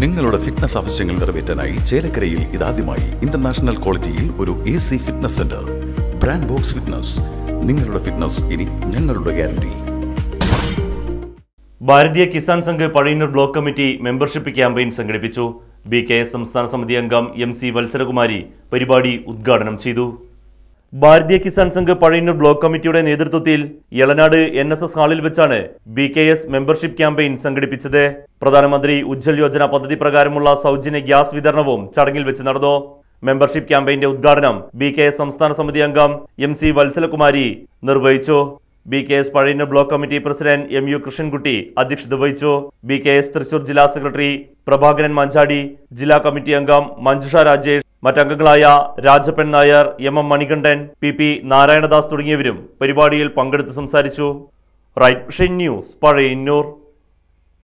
നിങ്ങളുടെ ഫിറ്റ്നസ് ആവശ്യങ്ങൾ നിറവേറ്റാനായി ചേലക്കരയിൽ ഇതാദ്യമായി ഇന്റർനാഷണൽ ക്വാളിറ്റിയിൽ ഒരു A C fitness centre brand box fitness നിങ്ങളുടെ ഫിറ്റ്നസ് ഇനി ഞങ്ങളുടെ guarantee Bharatiya Kisan Sangh Pazhayannur block committee membership campaign സംഘടിപ്പിച്ചു ബി കെ എസ് സംസ്ഥാന സമിതി അംഗം എം സി വത്സരകുമാരി പരിപാടി ഉദ്ഘാടനം ചെയ്തു ഭാരതീയ കിസാൻ സംഘ് പഴയന്നൂർ ബ്ലോക്ക് കമ്മിറ്റിയുടെ നേതൃത്വത്തിൽ യളനാട് എൻ എസ് എസ് ഹാളിൽ വെച്ചാണ് B K S membership campaign സംഘടിപ്പിച്ചത് പ്രധാനമന്ത്രി ഉജ്ജൽ യോജന പദ്ധതി പ്രകാരമുള്ള സൗജന്യ ഗ്യാസ് വിതരണവും ചടങ്ങിൽ വെച്ച് നടന്നു മെമ്പർഷിപ്പ് ക്യാമ്പയിന്റെ ഉദ്ഘാടനം ബി കെ എസ് സംസ്ഥാന സമിതി അംഗം എം സി വത്സലകുമാരി നിർവഹിച്ചു B K S Pazhayannur block committee president M U Krishnankutty അധ്യക്ഷത വഹിച്ചു ബി കെ എസ് തൃശൂർ ജില്ലാ സെക്രട്ടറി പ്രഭാകരൻ മഞ്ചാടി ജില്ലാ കമ്മിറ്റി അംഗം മഞ്ജുഷ രാജേഷ് മറ്റംഗങ്ങളായ Rajappan Nair M M Manikandan P P Narayanadas തുടങ്ങിയവരും പരിപാടിയിൽ പങ്കെടുത്ത് സംസാരിച്ചു റൈറ്റ് വിഷൻ ന്യൂസ് പഴയന്നൂർ